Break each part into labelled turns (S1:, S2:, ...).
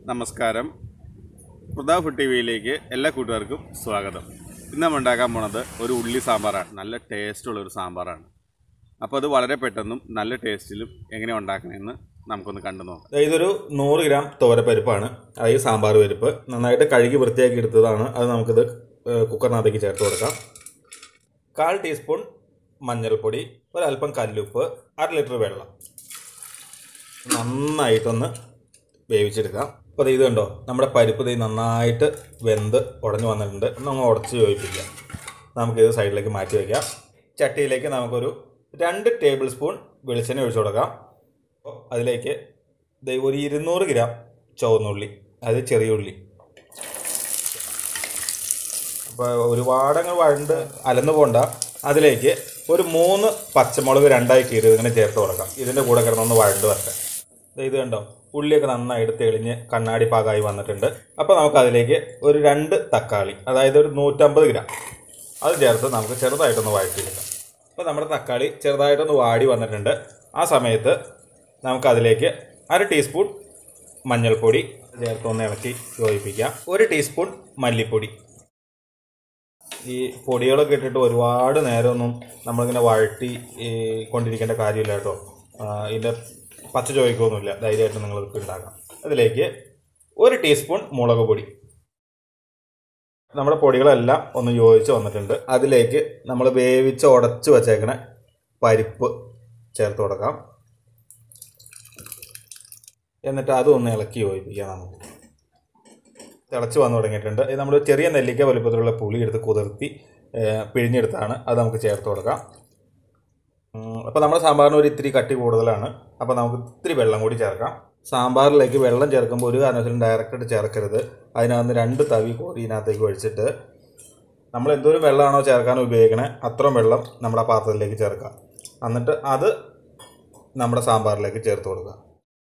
S1: നമസ്കാരം Pratap food T വിയിലേക്ക് എല്ലാ കൂട്ടുകാർക്കും സ്വാഗതം ഇന്ന് നമ്മൾ ഉണ്ടാക്കാൻ പോണത് ഒരു ഉള്ളി സാമ്പാറാണ് നല്ല ടേസ്റ്റുള്ള ഒരു സാമ്പാറാണ് അപ്പോൾ അത് വളരെ പെട്ടെന്നും നല്ല ടേസ്റ്റിലും എങ്ങനെ ഉണ്ടാക്കണമെന്ന് നമുക്കൊന്ന് കണ്ടു നോക്കാം
S2: ദേ ഇതൊരു നൂറ് ഗ്രാം തോരപ്പരിപ്പാണ് അതായത് സാമ്പാർ പരിപ്പ് നന്നായിട്ട് കഴുകി വൃത്തിയാക്കി എടുത്തതാണ് അത് നമുക്കിത് ഏഹ്, കുക്കറിനകത്തേക്ക് ചേർത്ത് കൊടുക്കാം കാൽ ടീസ്പൂൺ മഞ്ഞൾപ്പൊടി ഒരല്പം കല്ലുപ്പ് അര ലിറ്റർ വെള്ളം നന്നായിട്ടൊന്ന് വേവിച്ചെടുക്കാം അപ്പോൾ ഇത് കണ്ടോ നമ്മുടെ പരിപ്പ് ഇത് നന്നായിട്ട് വെന്ത് ഉടഞ്ഞു വന്നിട്ടുണ്ട് ഒന്ന് അങ്ങ് ഉടച്ച് യോജിപ്പിക്കാം നമുക്കിത് സൈഡിലേക്ക് മാറ്റി വയ്ക്കാം ചട്ടിയിലേക്ക് നമുക്കൊരു രണ്ട് ടേബിൾ സ്പൂൺ വെളിച്ചെണ്ണ ഒഴിച്ചു കൊടുക്കാം അപ്പോൾ അതിലേക്ക് ദേ ഒരു ഇരുന്നൂറ് ഗ്രാം ചുവന്നുള്ളി അത് ചെറിയ ഉള്ളി അപ്പോൾ ഒരുപാടങ്ങ് വഴണ്ട് അലന്നു പോണ്ട അതിലേക്ക് ഒരു മൂന്ന് പച്ചമുളക് രണ്ടായി കീറി ഇങ്ങനെ ചേർത്ത് കൊടുക്കാം ഇതിൻ്റെ കൂടെ കിടന്നൊന്ന് വഴണ്ട് വരട്ടെ ദേ ഇത് കണ്ടോ ഉള്ളിയൊക്കെ നന്നായിട്ട് തെളിഞ്ഞ് കണ്ണാടി പാകമായി വന്നിട്ടുണ്ട് അപ്പോൾ നമുക്ക് അതിലേക്ക് ഒരു രണ്ട് തക്കാളി അതായത് ഒരു നൂറ്റമ്പത് ഗ്രാം അത് ചേർത്ത് നമുക്ക് ചെറുതായിട്ടൊന്ന് വഴറ്റിയെടുക്കാം അപ്പോൾ നമ്മുടെ തക്കാളി ചെറുതായിട്ടൊന്ന് വാടി വന്നിട്ടുണ്ട് ആ സമയത്ത് നമുക്ക് അതിലേക്ക് അര ടീസ്പൂൺ മഞ്ഞൾപ്പൊടി ചേർത്ത് ഒന്ന് ഇളക്കി യോജിപ്പിക്കാം ഒരു ടീസ്പൂൺ മല്ലിപ്പൊടി ഈ പൊടികളൊക്കെ ഇട്ടിട്ട് ഒരുപാട് നേരമൊന്നും നമ്മളിങ്ങനെ വഴറ്റി ഈ കൊണ്ടിരിക്കേണ്ട കാര്യമില്ല കേട്ടോ ആ, ഇതിൻ്റെ പച്ച ചോദിക്കൊന്നുമില്ല ധൈര്യമായിട്ട് നിങ്ങൾക്ക് ഉണ്ടാക്കാം അതിലേക്ക് ഒരു ടീസ്പൂൺ മുളക് പൊടി നമ്മുടെ പൊടികളെല്ലാം ഒന്ന് യോജിച്ച് വന്നിട്ടുണ്ട് അതിലേക്ക് നമ്മൾ വേവിച്ച് ഉടച്ച് വച്ചേക്കണ പരിപ്പ് ചേർത്ത് കൊടുക്കാം എന്നിട്ട് അതും ഒന്ന് ഇളക്കി യോജിപ്പിക്കാം നമുക്ക് തിളച്ച് വന്നു തുടങ്ങിയിട്ടുണ്ട് ഇത് നമ്മൾ ചെറിയ നെല്ലിക്ക വലുപ്പത്തിലുള്ള പുളി എടുത്ത് കുതിർത്തി ഏഹ്, പിഴിഞ്ഞെടുത്താണ് അത് നമുക്ക് ചേർത്ത് കൊടുക്കാം അപ്പോൾ നമ്മുടെ സാമ്പാറിന് ഒരു ഇത്തിരി കട്ടി കൂടുതലാണ് അപ്പോൾ നമുക്ക് ഇത്തിരി വെള്ളം കൂടി ചേർക്കാം സാമ്പാറിലേക്ക് വെള്ളം ചേർക്കുമ്പോൾ ഒരു കാരണവശാലും ഡയറക്റ്റായിട്ട് ചേർക്കരുത് അതിനകത്ത് രണ്ട് തവി കോരി ഇതിനകത്തേക്ക് ഒഴിച്ചിട്ട് നമ്മൾ എന്തോരം വെള്ളമാണോ ചേർക്കാൻ ഉപയോഗിക്കണേ അത്രയും വെള്ളം നമ്മുടെ ആ പാത്രത്തിലേക്ക് ചേർക്കാം എന്നിട്ട് അത് നമ്മുടെ സാമ്പാറിലേക്ക് ചേർത്ത് കൊടുക്കുക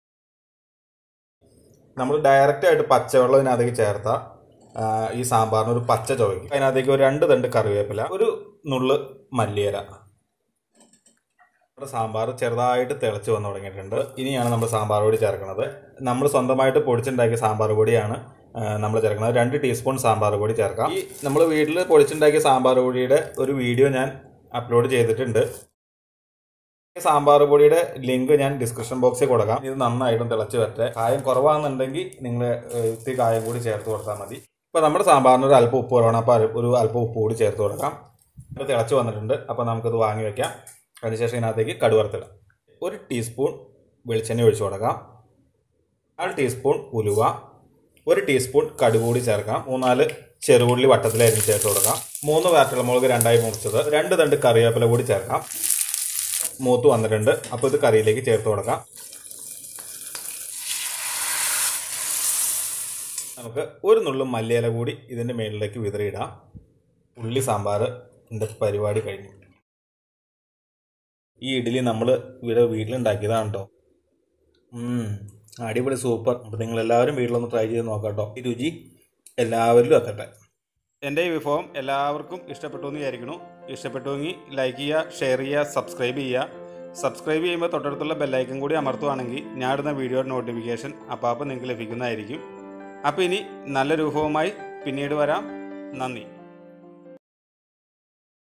S2: നമ്മൾ ഡയറക്റ്റ് ആയിട്ട് പച്ചവെള്ളം ഇതിനകത്തേക്ക് ചേർത്താൽ ആ, ഈ സാമ്പാറിന് ഒരു പച്ച ചുവയ്ക്കും അതിനകത്തേക്ക് ഒരു രണ്ട് തണ്ട് കറിവേപ്പില ഒരു നുള്ള് മല്ലിയില നമ്മുടെ സാമ്പാർ ചെറുതായിട്ട് തിളച്ച് വന്നു തുടങ്ങിയിട്ടുണ്ട് ഇനിയാണ് നമ്മൾ സാമ്പാർ പൊടി ചേർക്കുന്നത് നമ്മൾ സ്വന്തമായിട്ട് പൊടിച്ചുണ്ടാക്കിയ സാമ്പാർ പൊടിയാണ് നമ്മൾ ചേർക്കുന്നത് രണ്ട് ടീസ്പൂൺ സാമ്പാർ പൊടി ചേർക്കാം ഈ നമ്മൾ വീട്ടിൽ പൊടിച്ചുണ്ടാക്കിയ സാമ്പാർ പൊടിയുടെ ഒരു വീഡിയോ ഞാൻ അപ്ലോഡ് ചെയ്തിട്ടുണ്ട് ഈ സാമ്പാർ പൊടിയുടെ ലിങ്ക് ഞാൻ ഡിസ്ക്രിപ്ഷൻ ബോക്സിൽ കൊടുക്കാം ഇത് നന്നായിട്ടും തിളച്ച് വരട്ടെ കായം കുറവാണെന്നുണ്ടെങ്കിൽ നിങ്ങൾ ഇത്തിരി കായം കൂടി ചേർത്ത് കൊടുത്താൽ മതി ഇപ്പോൾ നമ്മുടെ സാമ്പാറിന് ഒരു അല്പം ഉപ്പ് കുറവാണ് അപ്പോൾ ഒരു അല്പം ഉപ്പ് കൂടി ചേർത്ത് കൊടുക്കാം ഇപ്പോൾ തിളച്ച് വന്നിട്ടുണ്ട് അപ്പോൾ നമുക്കിത് വാങ്ങി വെക്കാം അതിനുശേഷം ഇതിനകത്തേക്ക് കടുവറുത്തിടാം ഒരു ടീസ്പൂൺ വെളിച്ചെണ്ണ ഒഴിച്ചു കൊടുക്കാം കാൽ ടീസ്പൂൺ ഉലുവ ഒരു ടീസ്പൂൺ കടുക് കൂടി ചേർക്കാം മൂന്നാല് ചെറുപുള്ളി വട്ടത്തിലായിരുന്നു ചേർത്ത് കൊടുക്കാം മൂന്ന് വാറ്റളമുളക് രണ്ടായി മുറിച്ചത് രണ്ട് തണ്ട് കറിവേപ്പില കൂടി ചേർക്കാം മൂത്ത് വന്നിട്ടുണ്ട് അപ്പോൾ ഇത് കറിയിലേക്ക് ചേർത്ത് കൊടുക്കാം നമുക്ക് ഒരു നുള്ളും മല്ലിയില കൂടി ഇതിൻ്റെ മേളിലേക്ക് വിതറിയിടാം ഉള്ളി സാമ്പാർ എൻ്റെ പരിപാടി കഴിഞ്ഞു ഈ ഇഡ്ഡലി നമ്മൾ ഇവിടെ വീട്ടിലുണ്ടാക്കിയതാണ് കേട്ടോ അടിപൊളി സൂപ്പർ അപ്പോൾ നിങ്ങൾ എല്ലാവരും വീട്ടിലൊന്ന് ട്രൈ ചെയ്ത് നോക്കാം കേട്ടോ ഈ രുചി എല്ലാവരിലും എത്തട്ടെ
S1: എൻ്റെ ഈ വിഭവം എല്ലാവർക്കും ഇഷ്ടപ്പെട്ടു എന്ന് വിചാരിക്കുന്നു ഇഷ്ടപ്പെട്ടുവെങ്കിൽ ലൈക്ക് ചെയ്യുക ഷെയർ ചെയ്യുക സബ്സ്ക്രൈബ് ചെയ്യുക സബ്സ്ക്രൈബ് ചെയ്യുമ്പോൾ തൊട്ടടുത്തുള്ള ബെല്ലൈക്കൻ കൂടി അമർത്തുവാണെങ്കിൽ ഞാൻ ഇടുന്ന വീഡിയോയുടെ നോട്ടിഫിക്കേഷൻ അപ്പോൾ അപ്പോൾ നിങ്ങൾക്ക് ലഭിക്കുന്നതായിരിക്കും അപ്പോൾ ഇനി നല്ലൊരു വിഭവമായി പിന്നീട് വരാം നന്ദി